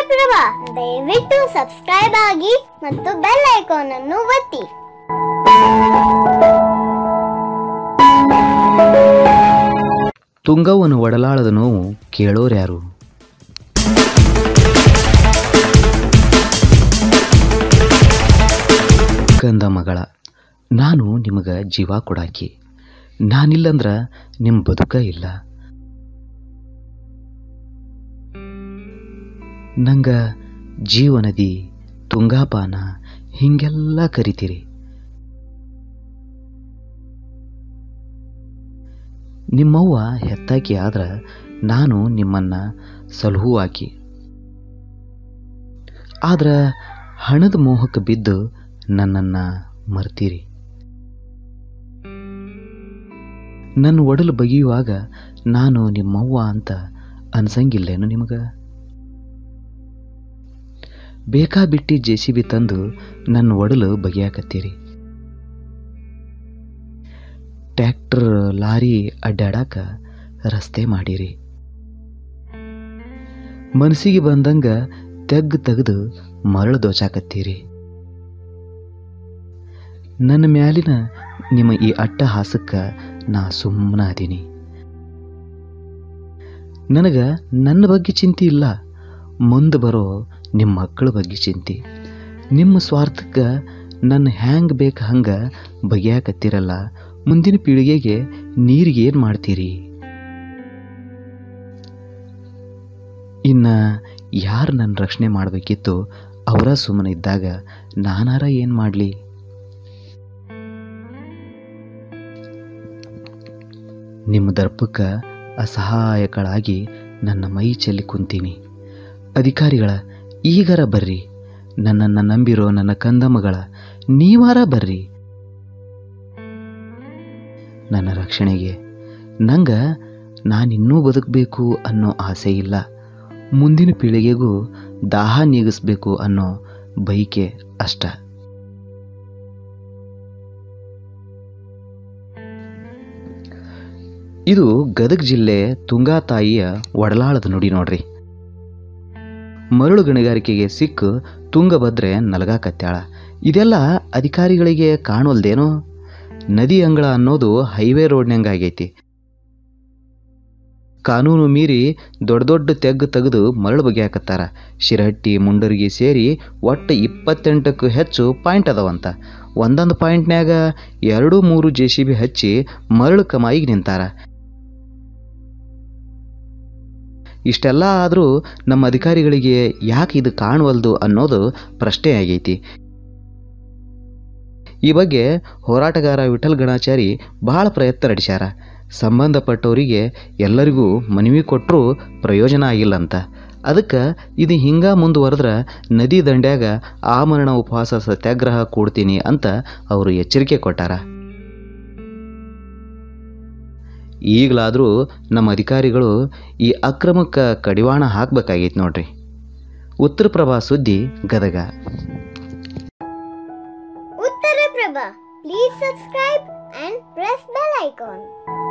ಪ್ರಭಾ ದಯವಿಟ್ಟು ಸಬ್ಸ್ಕ್ರೈಬ್ ಆಗಿ ಮತ್ತು ಬೆಲ್ ಐಕಾನ್ ಅನ್ನು ಒತ್ತಿ ತುಂಗವನು ಒಡಲಾಳದ ನೋವು ಕೇಳೋರ್ಯಾರು ಕಂದ ಮಗಳ ನಾನು ನಿಮಗ ಜೀವ ಕೊಡಾಕಿ ನಾನಿಲ್ಲಂದ್ರ ನಿಮ್ಮ ಬದುಕ ಇಲ್ಲ ನಂಗ ಜೀವನದಿ ತುಂಗಾಪಾನ ಹಿಂಗೆಲ್ಲ ಕರಿತೀರಿ ನಿಮ್ಮವ್ವ ಹೆತ್ತಾಕಿ ಆದ್ರ ನಾನು ನಿಮ್ಮನ್ನ ಸಲಹುವಾಕಿ ಆದ್ರ ಹಣದ ಮೋಹಕ್ಕೆ ಬಿದ್ದು ನನ್ನನ್ನ ಮರ್ತೀರಿ ನನ್ನ ಒಡಲು ಬಗೆಯುವಾಗ ನಾನು ನಿಮ್ಮವ್ವ ಅಂತ ಅನ್ಸಂಗಿಲ್ಲೇನು ನಿಮಗ ಬೇಕಾ ಬಿಟ್ಟಿ ಜೆ ಸಿ ಬಿ ತಂದು ನನ್ನ ಒಡಲು ಬಗೆಯಾಕತ್ತೀರಿ ಟ್ಯಾಕ್ಟರ್ ಲಾರಿ ಅಡ್ಡಾಡಾಕ ರಸ್ತೆ ಮಾಡಿರಿ ಮನಸ್ಸಿಗೆ ಬಂದಂಗ ತೆಗ್ ತೆಗೆದು ಮರಳು ದೋಚಾಕತ್ತೀರಿ ನನ್ನ ಮ್ಯಾಲಿನ ನಿಮ್ಮ ಈ ಅಟ್ಟ ಹಾಸಕ್ಕ ನಾ ಸುಮ್ಮನ ಅದೀನಿ ನನಗ ನನ್ನ ಬಗ್ಗೆ ಚಿಂತೆ ಇಲ್ಲ ಮುಂದೆ ಬರೋ ನಿಮ್ಮ ಮಕ್ಕಳ ಬಗ್ಗೆ ಚಿಂತೆ ನಿಮ್ಮ ಸ್ವಾರ್ಥಕ್ಕೆ ನನ್ನ ಹ್ಯಾಂಗ್ ಬೇಕು ಹಂಗ ಬಗೆಯಾಕತ್ತೀರಲ್ಲ ಮುಂದಿನ ಪೀಳಿಗೆಗೆ ನೀರಿಗೆ ಏನು ಮಾಡ್ತೀರಿ ಇನ್ನ ಯಾರು ನನ್ನ ರಕ್ಷಣೆ ಮಾಡಬೇಕಿತ್ತು ಅವರ ಸುಮ್ಮನೆ ಇದ್ದಾಗ ನಾನಾರ ಏನು ಮಾಡಲಿ ನಿಮ್ಮ ದರ್ಪಕ್ಕೆ ಅಸಹಾಯಕಳಾಗಿ ನನ್ನ ಮೈ ಚೆಲ್ಲಿ ಕುಂತೀನಿ ಅಧಿಕಾರಿಗಳ ಈಗರ ಬರ್ರಿ ನನ್ನನ್ನು ನಂಬಿರೋ ನನ್ನ ಕಂದಮ್ಮಗಳ ನೀವಾರ ಬರ್ರಿ ನನ್ನ ರಕ್ಷಣೆಗೆ ನಂಗ ನಾನಿನ್ನೂ ಬದುಕಬೇಕು ಅನ್ನೋ ಆಸೆ ಇಲ್ಲ ಮುಂದಿನ ಪೀಳಿಗೆಗೂ ದಾಹ ನೀಗಿಸ್ಬೇಕು ಅನ್ನೋ ಬೈಕೆ ಅಷ್ಟ ಇದು ಗದಗ ಜಿಲ್ಲೆ ತುಂಗಾತಾಯಿಯ ಒಡಲಾಳದ ನುಡಿ ನೋಡ್ರಿ ಮರಳು ಗಣಿಗಾರಿಕೆಗೆ ಸಿಕ್ಕು ತುಂಗಭದ್ರೆ ನಲಗಾಕತ್ಯಾಳ ಇದೆಲ್ಲ ಅಧಿಕಾರಿಗಳಿಗೆ ಕಾಣವಲ್ದೇನೋ ನದಿ ಅಂಗಳ ಅನ್ನೋದು ಹೈವೇ ರೋಡ್ನಂಗಾಗೈತಿ ಕಾನೂನು ಮೀರಿ ದೊಡ್ಡ ದೊಡ್ಡ ತೆಗ್ಗು ತೆಗೆದು ಮರಳು ಬಗೆಯಾಕತ್ತಾರ ಶಿರಹಟ್ಟಿ ಮುಂಡರ್ಗಿ ಸೇರಿ ಒಟ್ಟು ಇಪ್ಪತ್ತೆಂಟಕ್ಕೂ ಹೆಚ್ಚು ಪಾಯಿಂಟ್ ಅದಾವಂತ ಒಂದೊಂದು ಪಾಯಿಂಟ್ನ್ಯಾಗ ಎರಡು ಮೂರು ಜೆ ಸಿ ಬಿ ಹಚ್ಚಿ ಮರಳು ಕಮಾಯಿಗೆ ನಿಂತಾರ ಇಷ್ಟೆಲ್ಲ ಆದರೂ ನಮ್ಮ ಅಧಿಕಾರಿಗಳಿಗೆ ಯಾಕೆ ಇದು ಕಾಣವಲ್ದು ಅನ್ನೋದು ಪ್ರಶ್ನೆ ಆಗೈತಿ ಈ ಬಗ್ಗೆ ಹೋರಾಟಗಾರ ವಿಠಲ್ ಗಣಾಚಾರಿ ಬಹಳ ಪ್ರಯತ್ನ ನಡೆಸ್ಯಾರ ಸಂಬಂಧಪಟ್ಟವರಿಗೆ ಎಲ್ಲರಿಗೂ ಮನವಿ ಕೊಟ್ಟರೂ ಪ್ರಯೋಜನ ಆಗಿಲ್ಲಂತ ಅದಕ್ಕೆ ಇದು ಹಿಂಗ ಮುಂದುವರೆದ್ರೆ ನದಿ ದಂಡ್ಯಾಗ ಆಮರಣ ಉಪವಾಸ ಸತ್ಯಾಗ್ರಹ ಕೂಡ್ತೀನಿ ಅಂತ ಅವರು ಎಚ್ಚರಿಕೆ ಕೊಟ್ಟಾರ ಈಗಲಾದರೂ ನಮ್ಮ ಅಧಿಕಾರಿಗಳು ಈ ಅಕ್ರಮಕ್ಕೆ ಕಡಿವಾಣ ಹಾಕಬೇಕಾಗೈತೆ ನೋಡ್ರಿ ಉತ್ತರ ಪ್ರಭಾ ಸುದ್ದಿ Gadag Uttara Prabha please subscribe and press bell icon